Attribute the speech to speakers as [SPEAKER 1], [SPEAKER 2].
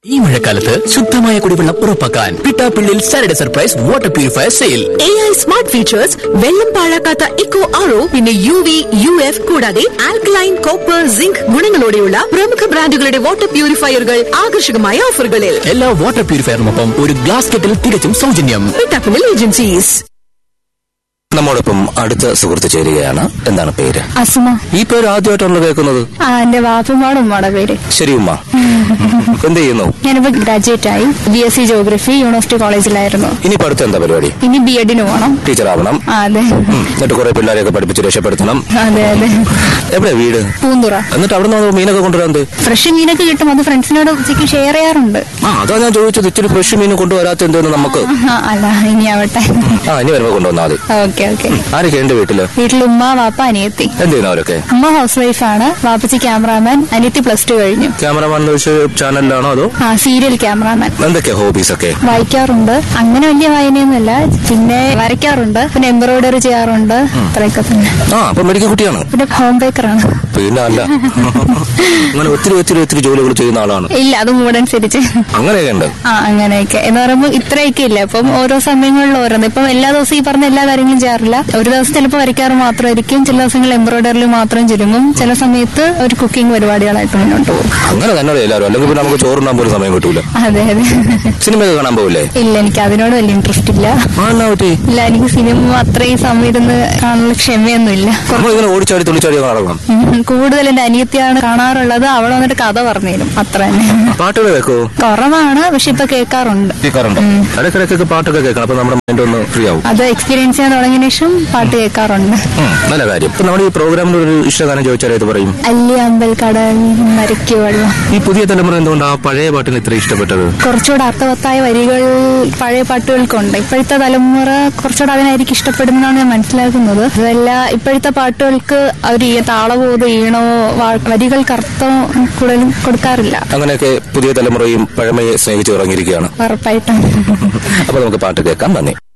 [SPEAKER 1] ഈ മഴക്കാലത്ത് ശുദ്ധമായ കുടിവെള്ളം ഉറപ്പാക്കാൻ Pittappillil Saturday surprise water purifier sale
[SPEAKER 2] A I smart features വെള്ളം പാഴാക്കാത്ത ഇക്കോ ആറോ പിന്നെ യു വി യു എഫ് കൂടാതെ ആൽക്കലൈൻ കോപ്പർ സിങ്ക് ഗുണങ്ങളോടെയുള്ള പ്രമുഖ ബ്രാൻഡുകളുടെ വാട്ടർ പ്യൂരിഫയറുകൾ ആകർഷകമായ ഓഫറുകളിൽ
[SPEAKER 1] എല്ലാ വാട്ടർ പ്യൂരിഫയറിനൊപ്പം ഒരു ഗ്ലാസ് കെറ്റിൽ തികച്ചും സൗജന്യം
[SPEAKER 2] പിട്ടാപ്പിളിൽ ഏജൻസീസ്
[SPEAKER 3] നമ്മോടൊപ്പം അടുത്ത സുഹൃത്ത് ചേരുകയാണ് എന്താണ് പേര്
[SPEAKER 4] അസുമ
[SPEAKER 3] ഈ പേര് ആദ്യമായിട്ടാണല്ലോ കേൾക്കുന്നത്
[SPEAKER 4] ആ എന്റെ വാപ്പുമാടെ ഉമ്മയുടെ പേര്
[SPEAKER 3] ശരി ഉമ്മ എന്ത് ചെയ്യുന്നു
[SPEAKER 4] ഞാനിപ്പോ ഗ്രാജുവേറ്റ് ആയി B S C geography university കോളേജിലായിരുന്നു
[SPEAKER 3] ഇനി അടുത്ത എന്താ പരിപാടി
[SPEAKER 4] ഇനി ബി എഡിന് പോകണം
[SPEAKER 3] ടീച്ചർ ആവണം
[SPEAKER 4] ആ, അതെ
[SPEAKER 3] ഉം, എന്നിട്ട് കുറെ പിള്ളേരെയൊക്കെ പഠിപ്പിച്ച് രക്ഷപ്പെടുത്തണം
[SPEAKER 4] അതെ അതെ
[SPEAKER 3] എവിടെ വീട്
[SPEAKER 4] പൂന്തുറ
[SPEAKER 3] എന്നിട്ട് അവിടെ നിന്ന് മീനൊക്കെ കൊണ്ടുവരാൻ എന്ത്?
[SPEAKER 4] ഫ്രഷ് മീനൊക്കെ കിട്ടും അത് ഫ്രണ്ട്സിനോട് ഉച്ചയ്ക്ക് ഷെയർ ചെയ്യാറുണ്ട്
[SPEAKER 3] ആ അതാ ഞാൻ ചോദിച്ചത് ഇച്ചിരി ഫ്രഷ് മീൻ കൊണ്ടുവരാത്ത എന്തെന്ന് നമുക്ക്
[SPEAKER 4] ആ, അല്ല ഇനി ആവട്ടെ
[SPEAKER 3] ആ ഇനി വരുമ്പോ കൊണ്ടുവന്നാൽ മതി
[SPEAKER 4] ഓക്കെ ഓക്കെ
[SPEAKER 3] ആരൊക്കെ ഉണ്ട് വീട്ടില്
[SPEAKER 4] വീട്ടിൽ ഉമ്മ വാപ്പ അനിയത്തി
[SPEAKER 3] എന്ത് ചെയ്യുന്നു അവരൊക്കെ
[SPEAKER 4] അമ്മ ഹൗസ് വൈഫാണ് വാപ്പച്ചി ക്യാമറാമാൻ അനിയത്തി പ്ലസ് ടു കഴിഞ്ഞു
[SPEAKER 3] ക്യാമറമാൻ ചാനലിലാണോ അതോ
[SPEAKER 4] ആ സീരിയൽ ക്യാമറാമാൻ
[SPEAKER 3] എന്തൊക്കെയാ ഹോബീസ് ഒക്കെ
[SPEAKER 4] വായിക്കാറുണ്ട് അങ്ങനെ വലിയ വായനയൊന്നുമില്ല പിന്നെ വരയ്ക്കാറുണ്ട് പിന്നെ എംബ്രോയിഡറി ചെയ്യാറുണ്ട് അത്രയൊക്കെ തന്നെ
[SPEAKER 3] ആ അപ്പൊ മെഡിക്കൽ കുട്ടിയാണ്
[SPEAKER 4] പിന്നെ ഹോം ബേക്കറാണ്
[SPEAKER 3] പിന്നെ അല്ല അങ്ങനെ ഒത്തിരി ഒത്തിരി ഒത്തിരി ജോലികൾ ചെയ്യുന്ന ആളാണ്
[SPEAKER 4] ഇല്ല അത് മൂടനുസരിച്ച്
[SPEAKER 3] അങ്ങനെയൊക്കെ ഉണ്ട്
[SPEAKER 4] ആ അങ്ങനെയൊക്കെ എന്ന് പറയുമ്പോൾ ഇത്രയൊക്കെ ഇല്ല ഇപ്പം ഓരോ സമയങ്ങളിൽ ഓരോന്ന് ഇപ്പം എല്ലാ ദിവസവും ഈ പറഞ്ഞ എല്ലാ കാര്യങ്ങളും ചെയ്യാറില്ല ഒരു ദിവസം ചിലപ്പോൾ വരയ്ക്കാറ് മാത്രമായിരിക്കും ചില ദിവസങ്ങളിൽ എംബ്രോയിഡറിൽ മാത്രം ചുരുങ്ങും ചില സമയത്ത് ഒരു കുക്കിംഗ് പരിപാടികളായിട്ട് മുന്നോട്ട് പോകും
[SPEAKER 3] അങ്ങനെ തന്നെ എല്ലാവരും അല്ലെങ്കിൽ പിന്നെ നമുക്ക് ചോറുണ്ടാൻ പോലും സമയം കിട്ടൂല
[SPEAKER 4] അതെ അതെ
[SPEAKER 3] സിനിമയൊക്കെ കാണാൻ പോവില്ലേ
[SPEAKER 4] ഇല്ല എനിക്ക് അതിനോട് വലിയ ഇൻട്രസ്റ്റ് ഇല്ല
[SPEAKER 3] ആ എന്നാ പറ്റി
[SPEAKER 4] ഇല്ല എനിക്ക് സിനിമ അത്രയും സമയം ഇരുന്ന് കാണാനുള്ള ക്ഷമയൊന്നുമില്ല
[SPEAKER 3] നമ്മളിങ്ങനെ ഓടിച്ചാടി തുള്ളിച്ചാടി ഒക്കെ നടക്കണം
[SPEAKER 4] ഉം. കൂടുതൽ എന്റെ അനിയത്തിയാണ് കാണാറുള്ളത് അവൾ വന്നിട്ട് കഥ പറഞ്ഞു തരും അത്ര തന്നെ
[SPEAKER 3] പാട്ടുകൾ കേൾക്കോ
[SPEAKER 4] കുറവാണ് പക്ഷെ ഇപ്പൊ കേൾക്കാറുണ്ട്
[SPEAKER 3] കേൾക്കാറുണ്ടോ ഇടയ്ക്കിടയ്ക്കൊക്കെ പാട്ടൊക്കെ കേൾക്കണം അപ്പൊ നമ്മുടെ മൈൻഡ് ഒന്ന് ഫ്രീ ആവും
[SPEAKER 4] അത് എക്സ്പീരിയൻസ് ചെയ്യാൻ തുടങ്ങിയ ശേഷം പാട്ട് കേൾക്കാറുണ്ട്
[SPEAKER 3] ഉം, നല്ല കാര്യം ഇപ്പൊ നമ്മുടെ ഈ പ്രോഗ്രാമിൽ ഒരു ഇഷ്ടഗാനം ചോദിച്ചാൽ ഇത് പറയും
[SPEAKER 4] അല്ലി അമ്പൽ കടൽ മരയ്ക്ക് വെള്ളം
[SPEAKER 3] ഈ പുതിയ തലമുറ എന്തുകൊണ്ട് ആ പഴയ പാട്ടിന് ഇത്ര ഇഷ്ടപ്പെട്ടത്
[SPEAKER 4] കുറച്ചുകൂടെ അർത്ഥവത്തായ വരികൾ പഴയ പാട്ടുകൾക്കുണ്ട് ഇപ്പോഴത്തെ തലമുറ കുറച്ചുകൂടെ അതിനായിരിക്കും ഇഷ്ടപ്പെടുന്നതാണ് ഞാൻ മനസ്സിലാക്കുന്നത് അതല്ല ഇപ്പോഴത്തെ പാട്ടുകൾക്ക് അവർ ഈ താളബോധം ഈണോ വാ- വരികൾക്ക് അർത്ഥം കൂടുതലും കൊടുക്കാറില്ല
[SPEAKER 3] അങ്ങനെയൊക്കെ പുതിയ തലമുറയും പഴമയെ സ്നേഹിച്ച് ഇറങ്ങിയിരിക്കുകയാണ്
[SPEAKER 4] ഉറപ്പായിട്ടും
[SPEAKER 3] അപ്പൊ നമുക്ക് പാട്ട് കേൾക്കാം നന്ദി